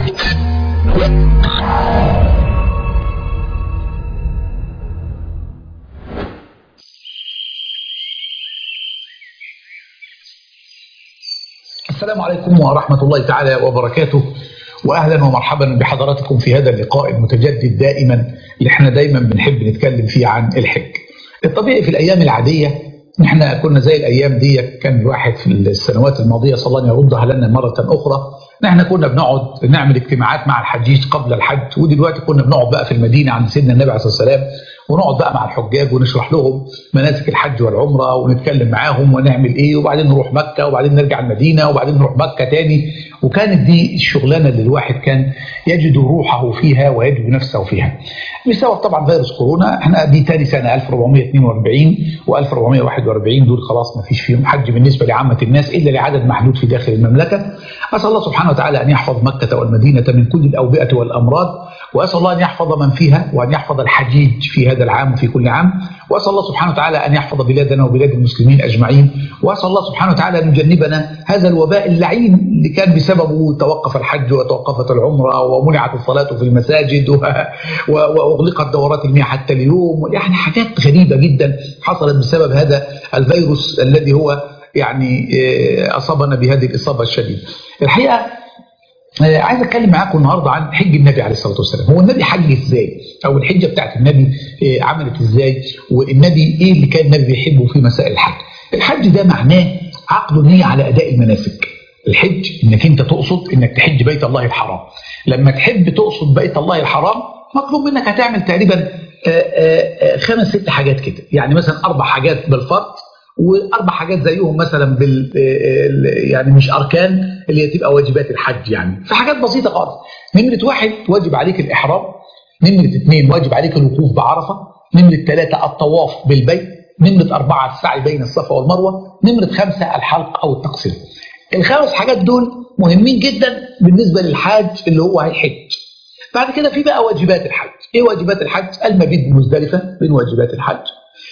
السلام عليكم ورحمة الله تعالى وبركاته وأهلا ومرحبا بحضراتكم في هذا اللقاء المتجدد دائما اللي احنا دايما بنحب نتكلم فيه عن الحج الطبيعي في الأيام العادية احنا كنا زي الأيام دي كان الواحد في السنوات الماضية صلى الله أن يردها لنا مرة أخرى نحن كنا بنقعد نعمل اجتماعات مع الحجيج قبل الحج ودلوقتي كنا بنقعد بقى في المدينة عند سيدنا النبي عليه الصلاة والسلام ونقعد بقى مع الحجاج ونشرح لهم مناسك الحج والعمرة ونتكلم معاهم ونعمل ايه وبعدين نروح مكة وبعدين نرجع المدينة وبعدين نروح مكة تاني وكانت دي الشغلانة اللي الواحد كان يجد روحه فيها ويجد نفسه فيها بسبب طبعا فيروس كورونا احنا دي تاني سنة 1442 و1441 دول خلاص ما فيش فيهم حج بالنسبة لعامة الناس إلا لعدد محدود في داخل المملكة أسأل الله سبحانه وتعالى أن يحفظ مكة والمدينة من كل الأوبئة والأمراض وأسأل الله أن يحفظ من فيها وأن يحفظ الحجيج في هذا العام وفي كل عام وأسأل الله سبحانه وتعالى أن يحفظ بلادنا وبلاد المسلمين أجمعين وأسأل الله سبحانه وتعالى أن يجنبنا هذا الوباء اللعين اللي كان بسببه توقف الحج وتوقفت العمرة ومنعت الصلاة في المساجد وأغلقت دورات المياه حتى اليوم يعني حاجات غريبة جدا حصلت بسبب هذا الفيروس الذي هو يعني أصابنا بهذه الإصابة الشديدة الحقيقة عايز اتكلم معاكم النهارده عن حج النبي عليه الصلاه والسلام هو النبي حج ازاي او الحجه بتاعت النبي عملت ازاي والنبي ايه اللي كان النبي بيحبه في مسائل الحج الحج ده معناه عقد النيه على اداء المناسك الحج انك انت تقصد انك تحج بيت الله الحرام لما تحب تقصد بيت الله الحرام مطلوب منك هتعمل تقريبا خمس ست حاجات كده يعني مثلا اربع حاجات بالفرض واربع حاجات زيهم مثلا بال يعني مش اركان اللي هي تبقى واجبات الحج يعني فحاجات بسيطه خالص نمره واحد واجب عليك الاحرام نمره اثنين واجب عليك الوقوف بعرفه نمره ثلاثه الطواف بالبيت نمره اربعه السعي بين الصفا والمروه نمره خمسه الحلق او التقصير الخمس حاجات دول مهمين جدا بالنسبه للحاج اللي هو هيحج بعد كده في بقى واجبات الحج ايه واجبات الحج المبيت بمزدلفه من واجبات الحج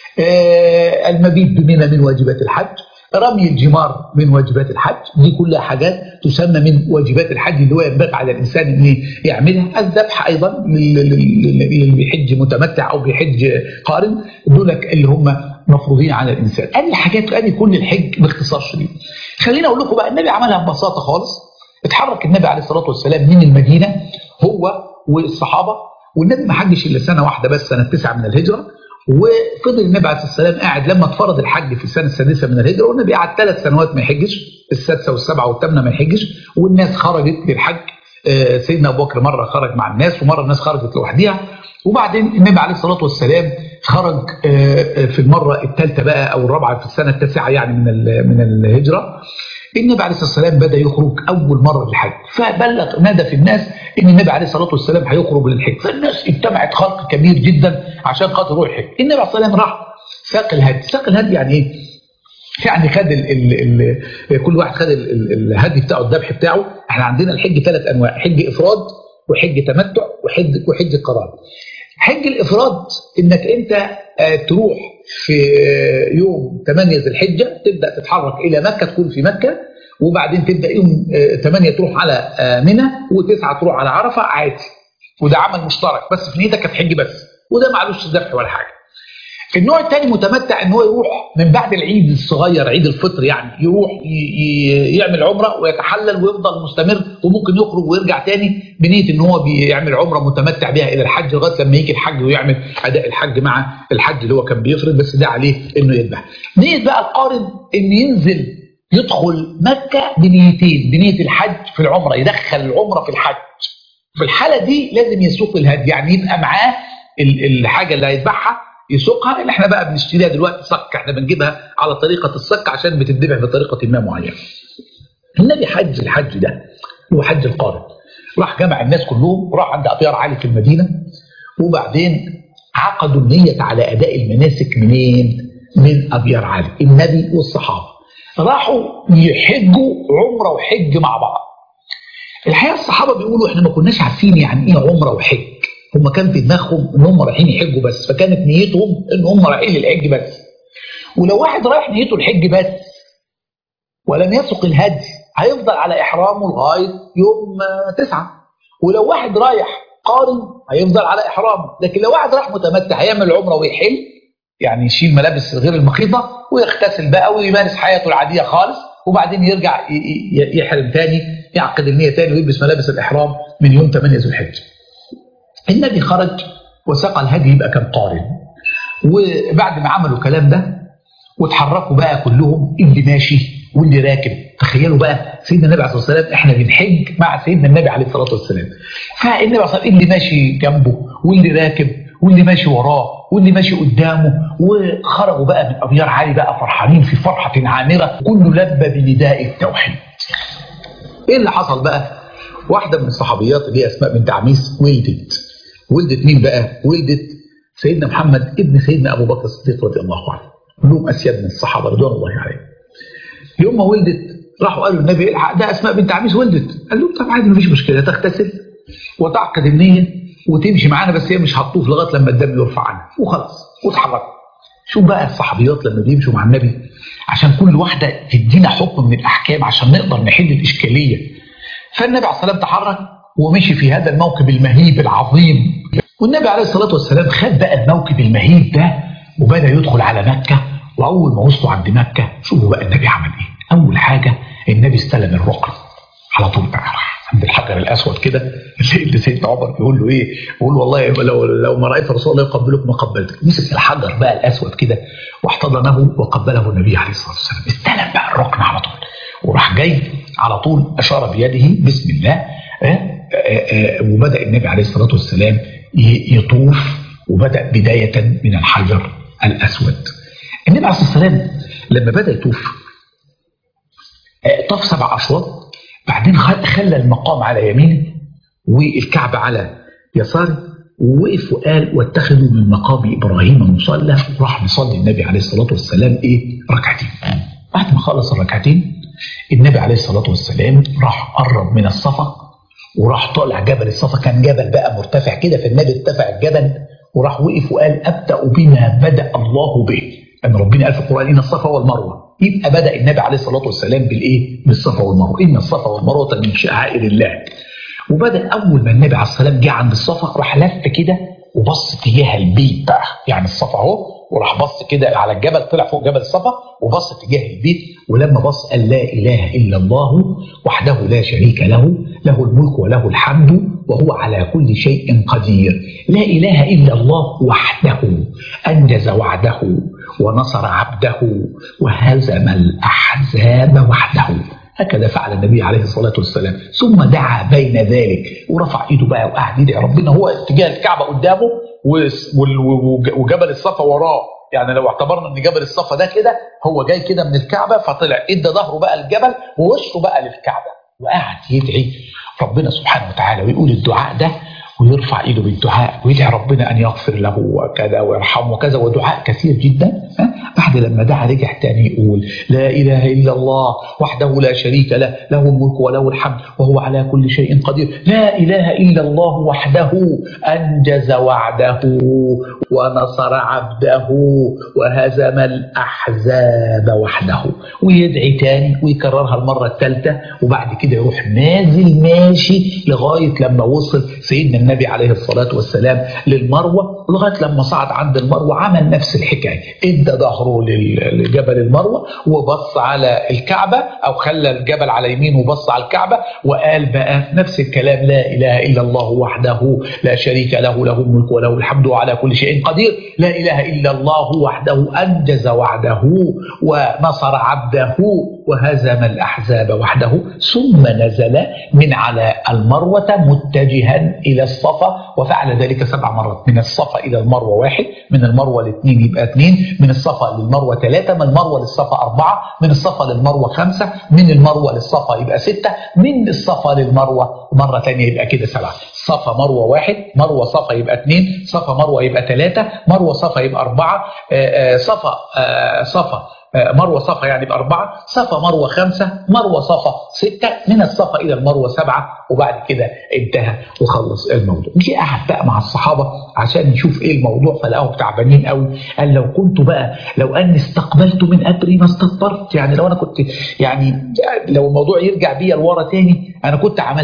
آه المبيت بمنى من واجبات الحج رمي الجمار من واجبات الحج دي كلها حاجات تسمى من واجبات الحج اللي هو ينبغي على الانسان ان يعملها الذبح ايضا اللي بيحج متمتع او بيحج قارن دول اللي هم مفروضين على الانسان ادي حاجات ادي كل الحج باختصار شديد خليني اقول لكم بقى النبي عملها ببساطه خالص اتحرك النبي عليه الصلاه والسلام من المدينه هو والصحابه والنبي ما حجش الا سنه واحده بس سنه تسعه من الهجره وفضل النبي عليه الصلاه والسلام قاعد لما اتفرض الحج في السنه السادسه من الهجره والنبي قعد ثلاث سنوات ما يحجش السادسه والسابعه والثامنه ما يحجش والناس خرجت للحج سيدنا ابو بكر مره خرج مع الناس ومره الناس خرجت لوحدها وبعدين النبي عليه الصلاه والسلام خرج في المره الثالثه بقى او الرابعه في السنه التاسعه يعني من من الهجره النبي عليه الصلاه والسلام بدا يخرج اول مره للحج فبلغ نادى في الناس ان النبي عليه الصلاه والسلام هيخرج للحج فالناس اجتمعت خلق كبير جدا عشان خاطر يروح الحج النبي عليه الصلاه والسلام راح ساق الهدي ساق الهدي يعني ايه يعني خد ال ال ال كل واحد خد ال ال الهدي بتاعه الذبح بتاعه احنا عندنا الحج ثلاث انواع حج افراد وحج تمتع وحج وحج قران حج الافراد انك انت تروح في يوم 8 ذي الحجه تبدا تتحرك الى مكه تكون في مكه وبعدين تبدا يوم 8 تروح على منى و9 تروح على عرفه عادي وده عمل مشترك بس في نيتك هتحج بس وده معلوش ذبح ولا حاجه النوع الثاني متمتع ان هو يروح من بعد العيد الصغير عيد الفطر يعني يروح يعمل عمره ويتحلل ويفضل مستمر وممكن يخرج ويرجع تاني بنيه ان هو بيعمل عمره متمتع بها الى الحج لغايه لما يجي الحج ويعمل اداء الحج مع الحج اللي هو كان بيفرض بس ده عليه انه يذبح. نيه بقى القارن ان ينزل يدخل مكه بنيتين بنيه الحج في العمره يدخل العمره في الحج. في الحاله دي لازم يسوق الهدي يعني يبقى معاه الحاجه اللي هيذبحها يسوقها اللي احنا بقى بنشتريها دلوقتي صك احنا بنجيبها على طريقه الصك عشان بتتذبح بطريقه ما معينه. النبي حج الحج ده هو حج القارن. راح جمع الناس كلهم راح عند ابيار علي في المدينه وبعدين عقدوا النيه على اداء المناسك منين؟ من ابيار علي النبي والصحابه. راحوا يحجوا عمره وحج مع بعض. الحقيقه الصحابه بيقولوا احنا ما كناش عارفين يعني ايه عمره وحج. هم كان في دماغهم ان هم رايحين يحجوا بس فكانت نيتهم ان هم رايحين للحج بس ولو واحد رايح نيته الحج بس ولم يسق الهدي هيفضل على احرامه لغايه يوم تسعه ولو واحد رايح قارن هيفضل على احرامه لكن لو واحد راح متمتع هيعمل عمره ويحل يعني يشيل ملابس غير المخيطه ويغتسل بقى ويمارس حياته العاديه خالص وبعدين يرجع يحرم تاني يعقد النيه تاني ويلبس ملابس الاحرام من يوم 8 ذو الحجه. النبي خرج وسقى الهدي يبقى كان قارن. وبعد ما عملوا الكلام ده واتحركوا بقى كلهم اللي ماشي واللي راكب تخيلوا بقى سيدنا النبي عليه الصلاه والسلام احنا بنحج مع سيدنا النبي عليه الصلاه والسلام فالنبي عليه الصلاه والسلام اللي ماشي جنبه واللي راكب واللي ماشي وراه واللي ماشي قدامه وخرجوا بقى من ابيار عالي بقى فرحانين في فرحه عامره كله لبى بنداء التوحيد ايه اللي حصل بقى واحده من الصحابيات اللي هي اسماء بنت عميس ولدت ولدت مين بقى ولدت سيدنا محمد ابن سيدنا ابو بكر الصديق رضي الله عنه كلهم اسياد من الصحابه رضوان الله عليهم يوم ما ولدت راحوا قالوا النبي الحق ده اسماء بنت عميس ولدت قال لهم طب عادي مفيش مشكله تغتسل وتعقد النيه وتمشي معانا بس هي مش هتطوف لغايه لما الدم يرفع عنها وخلاص واتحركوا شوف بقى الصحابيات لما بيمشوا مع النبي عشان كل واحده تدينا حكم من الاحكام عشان نقدر نحل الاشكاليه فالنبي عليه الصلاه والسلام تحرك ومشي في هذا الموكب المهيب العظيم والنبي عليه الصلاه والسلام خد بقى الموكب المهيب ده وبدا يدخل على مكه واول ما وصلوا عند مكه شوفوا بقى النبي عمل ايه اول حاجه النبي استلم الركن على طول بقى راح عند الحجر الاسود كده اللي سيدنا عمر بيقول له ايه؟ بيقول والله لو لو ما رايت رسول الله يقبلك ما قبلتك مسك الحجر بقى الاسود كده واحتضنه وقبله النبي عليه الصلاه والسلام استلم بقى الركن على طول وراح جاي على طول اشار بيده بسم الله آه آه وبدا النبي عليه الصلاه والسلام يطوف وبدا بدايه من الحجر الاسود النبي عليه الصلاه والسلام لما بدا يطوف طاف سبع اشواط بعدين خلى المقام على يمينه والكعبة على يساره ووقف وقال واتخذوا من مقام ابراهيم مصلى وراح مصلي النبي عليه الصلاه والسلام ايه ركعتين بعد ما خلص الركعتين النبي عليه الصلاه والسلام راح قرب من الصفا وراح طالع جبل الصفا كان جبل بقى مرتفع كده فالنبي ارتفع الجبل وراح وقف وقال ابدا بما بدا الله به ان ربنا قال في القران ان الصفا والمروه يبقى بدا النبي عليه الصلاه والسلام بالايه؟ بالصفا والمروه ان الصفا والمروه من شعائر الله وبدا اول ما النبي عليه الصلاه والسلام جه عند الصفا راح لف كده وبص تجاه البيت بقى يعني الصفا اهو وراح بص كده على الجبل طلع فوق جبل الصفا وبص تجاه البيت ولما بص قال لا اله الا الله وحده لا شريك له له الملك وله الحمد وهو على كل شيء قدير لا اله الا الله وحده انجز وعده ونصر عبده وهزم الاحزاب وحده هكذا فعل النبي عليه الصلاة والسلام ثم دعا بين ذلك ورفع ايده بقى وقعد يدعي ربنا هو اتجاه الكعبة قدامه وجبل الصفا وراه يعني لو اعتبرنا ان جبل الصفا ده كده هو جاي كده من الكعبة فطلع ادى ظهره بقى الجبل ووشه بقى للكعبة وقعد يدعي ربنا سبحانه وتعالى ويقول الدعاء ده ويرفع ايده بالدعاء ويدعي ربنا ان يغفر له وكذا ويرحمه وكذا ودعاء كثير جدا بعد لما دعا رجع تاني يقول لا اله الا الله وحده لا شريك له له الملك وله الحمد وهو على كل شيء قدير لا اله الا الله وحده انجز وعده ونصر عبده وهزم الاحزاب وحده ويدعي تاني ويكررها المره الثالثه وبعد كده يروح نازل ماشي لغايه لما وصل سيدنا النبي عليه الصلاة والسلام للمروة لغاية لما صعد عند المروة عمل نفس الحكاية ادى ظهره لجبل المروة وبص على الكعبة أو خلى الجبل على يمينه وبص على الكعبة وقال بقى نفس الكلام لا إله إلا الله وحده لا شريك له له الملك وله الحمد وعلى كل شيء قدير لا إله إلا الله وحده أنجز وعده ونصر عبده وهزم الأحزاب وحده ثم نزل من على المروة متجها إلى الصفا وفعل ذلك سبع مرات من الصفا إلى المروة واحد من المروة لاثنين يبقى اثنين من الصفا للمروة ثلاثة من المروة للصفا أربعة من الصفا للمروة خمسة من المروة للصفا يبقى ستة من الصفا للمروة مرة ثانية يبقى كده سبعة صفا مروة واحد مروة صفا يبقى اثنين صفا مروة يبقى ثلاثة مروة صفا يبقى أربعة صفا صفا مروة صفا يعني بأربعة صفا مروة خمسة مروة صفا ستة من الصفا إلى المروة سبعة وبعد كده انتهى وخلص الموضوع جه قعد بقى مع الصحابة عشان يشوف ايه الموضوع فلقاهم تعبانين قوي قال لو كنت بقى لو اني استقبلت من أجري ما استكبرت يعني لو انا كنت يعني لو الموضوع يرجع بيا لورا تاني انا كنت عملت حاجة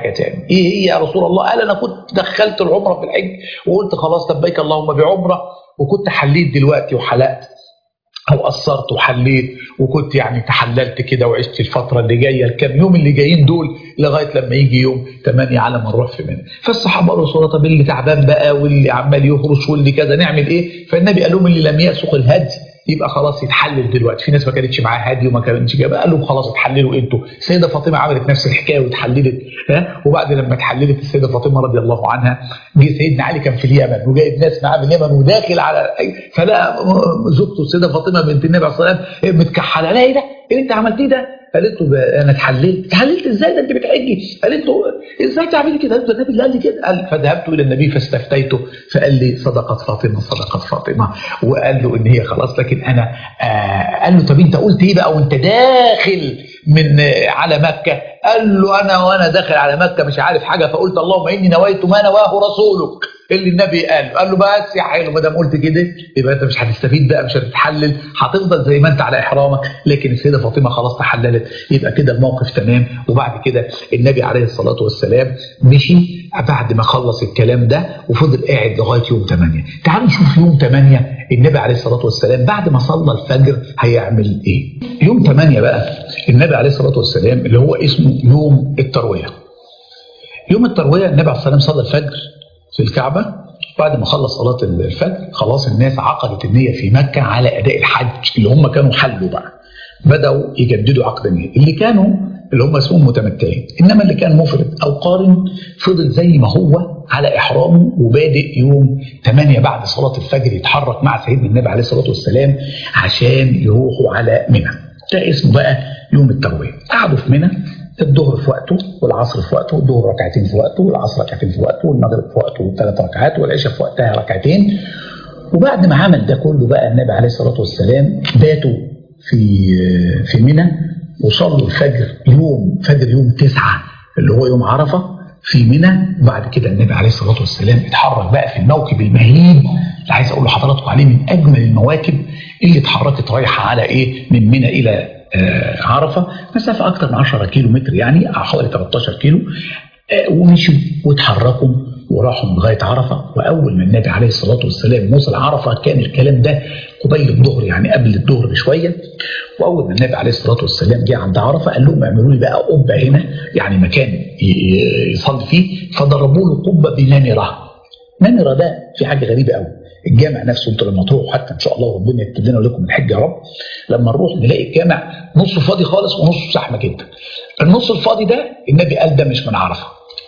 حاجه تاني ايه هي يا رسول الله قال انا كنت دخلت العمره في الحج وقلت خلاص لبيك اللهم بعمره وكنت حليت دلوقتي وحلقت او قصرت وحليت وكنت يعني تحللت كده وعشت الفتره اللي جايه الكام يوم اللي جايين دول لغايه لما يجي يوم 8 على ما نروح في منى فالصحابه قالوا صلاه طب اللي تعبان بقى واللي عمال يهرش واللي كذا نعمل ايه فالنبي قال لهم اللي لم يسق الهدي يبقى خلاص يتحلل دلوقتي في ناس ما كانتش معاها هدي وما كانتش جايبه قال لهم خلاص اتحللوا انتوا السيده فاطمه عملت نفس الحكايه واتحللت ها وبعد لما اتحللت السيده فاطمه رضي الله عنها جه سيدنا علي كان في اليمن وجايب ناس معاه من اليمن وداخل على فلقى زوجته السيده فاطمه بنت النبي عليه الصلاه والسلام متكحله لا ايه ده؟ ايه اللي انت عملتيه ده؟ قالت له انا اتحللت اتحللت ازاي ده انت بتحجي قالت له ازاي تعملي كده قالت له النبي اللي قال لي كده قال فذهبت الى النبي فاستفتيته فقال لي صدقت فاطمه صدقت فاطمه وقال له ان هي خلاص لكن انا آه قال له طب انت قلت ايه بقى وانت داخل من آه على مكه قال له انا وانا داخل على مكه مش عارف حاجه فقلت اللهم اني نويت ما نواه رسولك اللي النبي قال قال له بس يا حلو ما دام قلت كده يبقى انت مش هتستفيد بقى مش هتتحلل هتفضل زي ما انت على احرامك لكن السيده فاطمه خلاص تحللت يبقى كده الموقف تمام وبعد كده النبي عليه الصلاه والسلام مشي بعد ما خلص الكلام ده وفضل قاعد لغايه يوم 8 تعالوا نشوف يوم 8 النبي عليه الصلاه والسلام بعد ما صلى الفجر هيعمل ايه يوم 8 بقى النبي عليه الصلاه والسلام اللي هو اسمه يوم الترويه يوم الترويه النبي عليه الصلاه والسلام صلى الفجر في الكعبة بعد ما خلص صلاة الفجر خلاص الناس عقدت النية في مكة على أداء الحج اللي هم كانوا حلوا بقى بدأوا يجددوا عقد النية اللي كانوا اللي هم اسمهم متمتعين إنما اللي كان مفرد أو قارن فضل زي ما هو على إحرامه وبادئ يوم 8 بعد صلاة الفجر يتحرك مع سيدنا النبي عليه الصلاة والسلام عشان يروحوا على منى ده اسمه بقى يوم التروية قعدوا في منى الظهر في وقته والعصر في وقته الظهر ركعتين في وقته والعصر ركعتين في وقته والمغرب في وقته ثلاث ركعات والعشاء في وقتها ركعتين وبعد ما عمل ده كله بقى النبي عليه الصلاه والسلام باتوا في في منى وصلوا الفجر يوم فجر يوم تسعة اللي هو يوم عرفه في منى وبعد كده النبي عليه الصلاه والسلام اتحرك بقى في الموكب المهيب اللي عايز اقول لحضراتكم عليه من اجمل المواكب اللي اتحركت رايحه على ايه من منى الى عرفه مسافه اكثر من 10 كيلو متر يعني حوالي 13 كيلو ومشوا واتحركوا وراحوا لغايه عرفه واول ما النبي عليه الصلاه والسلام وصل عرفه كان الكلام ده قبيل الظهر يعني قبل الظهر بشويه واول ما النبي عليه الصلاه والسلام جه عند عرفه قال لهم اعملوا لي بقى قبه هنا يعني مكان يصلي فيه فضربوا له قبه بنمره نمره ده في حاجه غريبه قوي الجامع نفسه انتوا لما تروحوا حتى ان شاء الله ربنا يكتب لنا ولكم الحج يا رب لما نروح نلاقي الجامع نصه فاضي خالص ونصه زحمه جدا. النص الفاضي ده النبي قال ده مش من عرفه.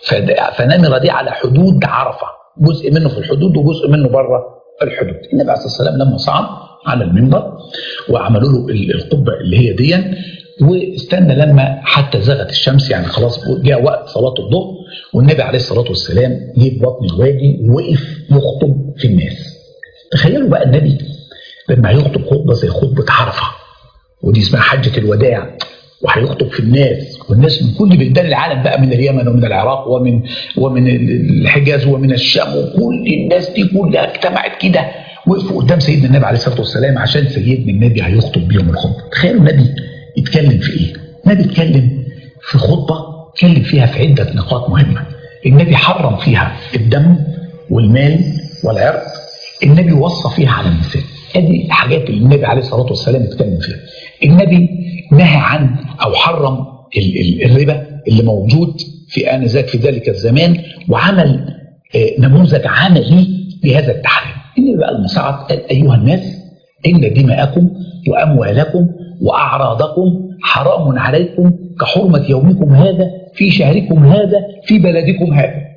فنمره دي على حدود عرفه جزء منه في الحدود وجزء منه بره الحدود. النبي عليه الصلاه والسلام لما صعد على المنبر وعملوا له القبه اللي هي دي واستنى لما حتى زغت الشمس يعني خلاص جاء وقت صلاه الظهر والنبي عليه الصلاه والسلام جه في بطن الوادي ووقف يخطب في الناس. تخيلوا بقى النبي لما هيخطب خطبه زي خطبه عرفه ودي اسمها حجه الوداع وهيخطب في الناس والناس من كل بلدان العالم بقى من اليمن ومن العراق ومن ومن الحجاز ومن الشام وكل الناس دي كلها اجتمعت كده وقفوا قدام سيدنا النبي عليه الصلاه والسلام عشان سيدنا النبي هيخطب بيهم الخطبه تخيلوا النبي يتكلم في ايه؟ النبي اتكلم في خطبه اتكلم فيها في عده نقاط مهمه النبي حرم فيها الدم والمال والعرض النبي وصى فيها على النساء ادي الحاجات اللي النبي عليه الصلاه والسلام اتكلم فيها النبي نهى عن او حرم ال ال الربا اللي موجود في انذاك في ذلك الزمان وعمل آه نموذج عملي لهذا التحريم النبي بقى المصعد قال ايها الناس ان دماءكم واموالكم واعراضكم حرام عليكم كحرمه يومكم هذا في شهركم هذا في بلدكم هذا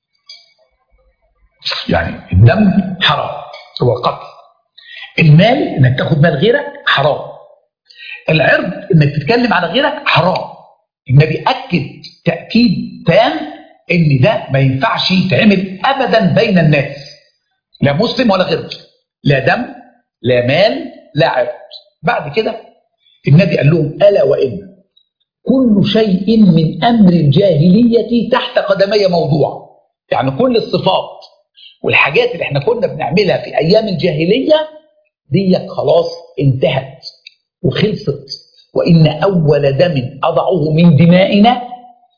يعني الدم حرام هو قتل المال انك تاخد مال غيرك حرام العرض انك تتكلم على غيرك حرام النبي اكد تاكيد تام ان ده ما ينفعش يتعمل ابدا بين الناس لا مسلم ولا غير مسلم لا دم لا مال لا عرض بعد كده النبي قال لهم الا وان كل شيء من امر الجاهليه تحت قدمي موضوع يعني كل الصفات والحاجات اللي احنا كنا بنعملها في ايام الجاهليه دي خلاص انتهت وخلصت وان اول دم اضعه من دمائنا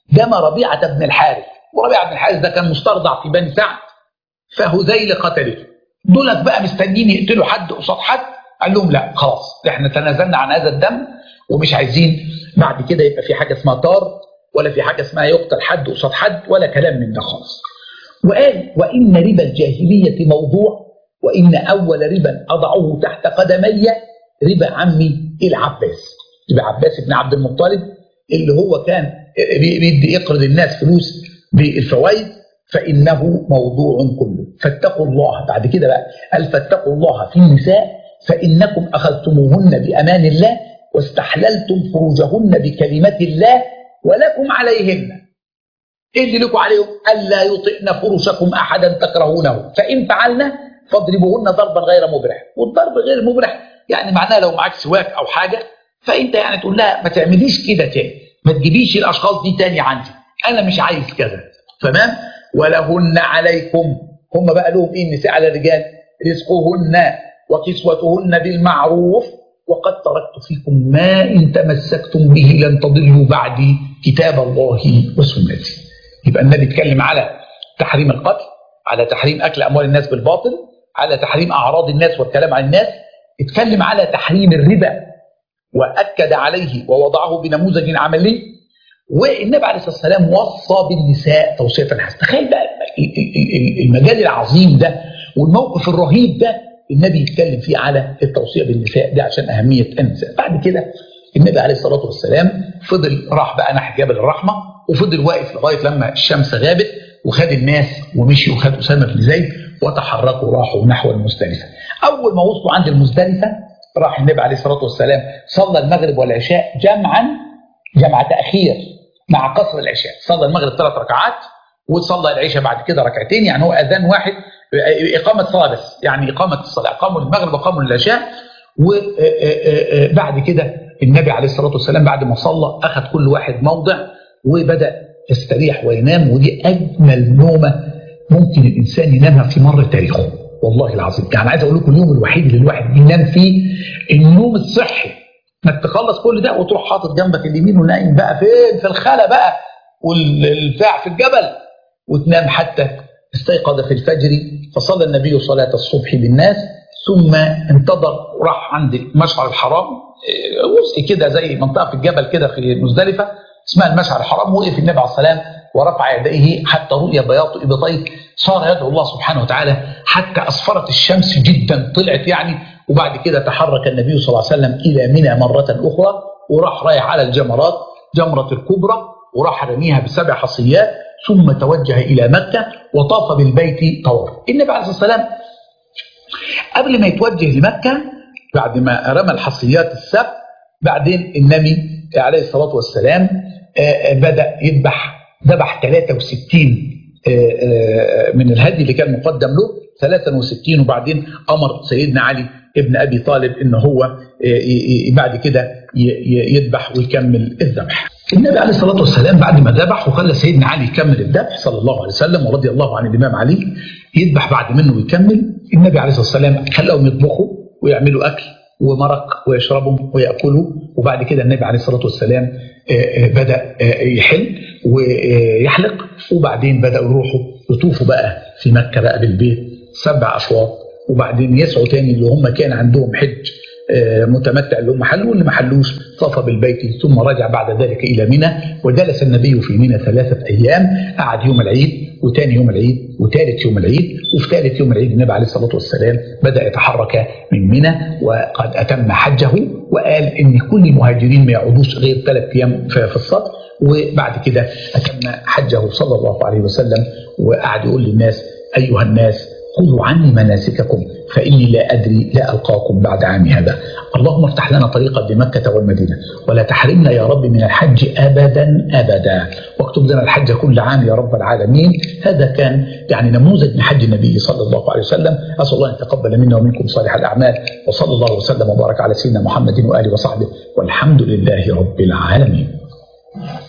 دم ربيعة بن الحارث وربيعة بن الحارث ده كان مسترضع في بني سعد فهذيل قتلته دولت بقى مستنيين يقتلوا حد قصاد حد قال لهم لا خلاص احنا تنازلنا عن هذا الدم ومش عايزين بعد كده يبقى في حاجه اسمها طار ولا في حاجه اسمها يقتل حد قصاد حد ولا كلام من ده خالص وقال وان ربا الجاهليه موضوع وان اول ربا اضعه تحت قدمي ربا عمي العباس يبقى عباس بن عبد المطلب اللي هو كان بيدي يقرض الناس فلوس بالفوائد فإنه موضوع كله فاتقوا الله بعد كده بقى قال فاتقوا الله في النساء فإنكم أخذتموهن بأمان الله واستحللتم فروجهن بكلمة الله ولكم عليهن إيه اللي لكم عليهم ألا يطئن فرشكم أحدا تكرهونه فإن فعلنا فاضربوهن ضربا غير مبرح والضرب غير مبرح يعني معناه لو معاك سواك أو حاجة فأنت يعني تقول لها ما تعمليش كده تاني ما تجيبيش الأشخاص دي تاني عندي أنا مش عايز كذا تمام ولهن عليكم هم بقى لهم ايه النساء على الرجال رزقهن وكسوتهن بالمعروف وقد تركت فيكم ما ان تمسكتم به لن تضلوا بعدي كتاب الله وسنتي يبقى النبي اتكلم على تحريم القتل على تحريم اكل اموال الناس بالباطل على تحريم اعراض الناس والكلام عن الناس اتكلم على تحريم الربا واكد عليه ووضعه بنموذج عملي والنبي عليه الصلاه والسلام وصى بالنساء توصيه حسنه تخيل بقى المجال العظيم ده والموقف الرهيب ده النبي يتكلم فيه على التوصيه بالنساء دي عشان اهميه النساء بعد كده النبي عليه الصلاه والسلام فضل راح بقى ناحيه جبل الرحمه وفضل واقف لغايه لما الشمس غابت وخد الناس ومشي وخد اسامه بن زيد وتحركوا راحوا نحو المزدلفه اول ما وصلوا عند المزدلفه راح النبي عليه الصلاه والسلام صلى المغرب والعشاء جمعا جمع تاخير مع قصر العشاء صلى المغرب ثلاث ركعات وصلى العشاء بعد كده ركعتين يعني هو اذان واحد اقامه صلاه بس يعني اقامه الصلاه اقاموا المغرب واقاموا العشاء وبعد كده النبي عليه الصلاه والسلام بعد ما صلى اخذ كل واحد موضع وبدا يستريح وينام ودي اجمل نومه ممكن الانسان ينامها في مر تاريخه والله العظيم يعني عايز اقول لكم اليوم الوحيد اللي الواحد ينام فيه النوم الصحي انك تخلص كل ده وتروح حاطط جنبك اليمين ونايم بقى فين في الخلا بقى والبتاع في الجبل وتنام حتى استيقظ في الفجر فصلى النبي صلاة الصبح بالناس ثم انتظر راح عند المشعر الحرام جزء كده زي منطقة في الجبل كده في مزدلفة اسمها المشعر الحرام وقف النبي عليه السلام ورفع يديه حتى رؤي بياض ابطيه صار يدعو الله سبحانه وتعالى حتى اصفرت الشمس جدا طلعت يعني وبعد كده تحرك النبي صلى الله عليه وسلم الى منى مره اخرى وراح رايح على الجمرات جمره الكبرى وراح رميها بسبع حصيات ثم توجه الى مكه وطاف بالبيت طواف النبي عليه الصلاه والسلام قبل ما يتوجه لمكه بعد ما رمى الحصيات السبع بعدين النبي عليه الصلاه والسلام بدا يذبح ذبح 63 من الهدي اللي كان مقدم له 63 وبعدين امر سيدنا علي ابن ابي طالب ان هو بعد كده يذبح ويكمل الذبح. النبي عليه الصلاه والسلام بعد ما ذبح وخلى سيدنا علي يكمل الذبح صلى الله عليه وسلم ورضي الله عن الامام علي يذبح بعد منه ويكمل النبي عليه الصلاه والسلام خلاهم يطبخوا ويعملوا اكل ومرق ويشربوا ويأكلوا وبعد كده النبي عليه الصلاة والسلام بدأ يحل ويحلق وبعدين بدأوا يروحوا يطوفوا بقى في مكة بقى بالبيت سبع أشواط وبعدين يسعوا تاني اللي هم كان عندهم حج متمتع اللي هم حلوا واللي ما حلوش طاف بالبيت ثم رجع بعد ذلك الى منى وجلس النبي في منى ثلاثه ايام قعد يوم العيد وثاني يوم العيد وثالث يوم العيد وفي ثالث يوم العيد النبي عليه الصلاه والسلام بدا يتحرك من منى وقد اتم حجه وقال ان كل المهاجرين ما يقعدوش غير ثلاث ايام في السطر وبعد كده اتم حجه صلى الله عليه وسلم وقعد يقول للناس ايها الناس خذوا عني مناسككم فإني لا أدري لا ألقاكم بعد عام هذا اللهم افتح لنا طريقا لمكة والمدينة ولا تحرمنا يا رب من الحج أبدا أبدا واكتب لنا الحج كل عام يا رب العالمين هذا كان يعني نموذج من حج النبي صلى الله عليه وسلم أسأل الله أن يتقبل منا ومنكم صالح الأعمال وصلى الله وسلم وبارك على سيدنا محمد وآله وصحبه والحمد لله رب العالمين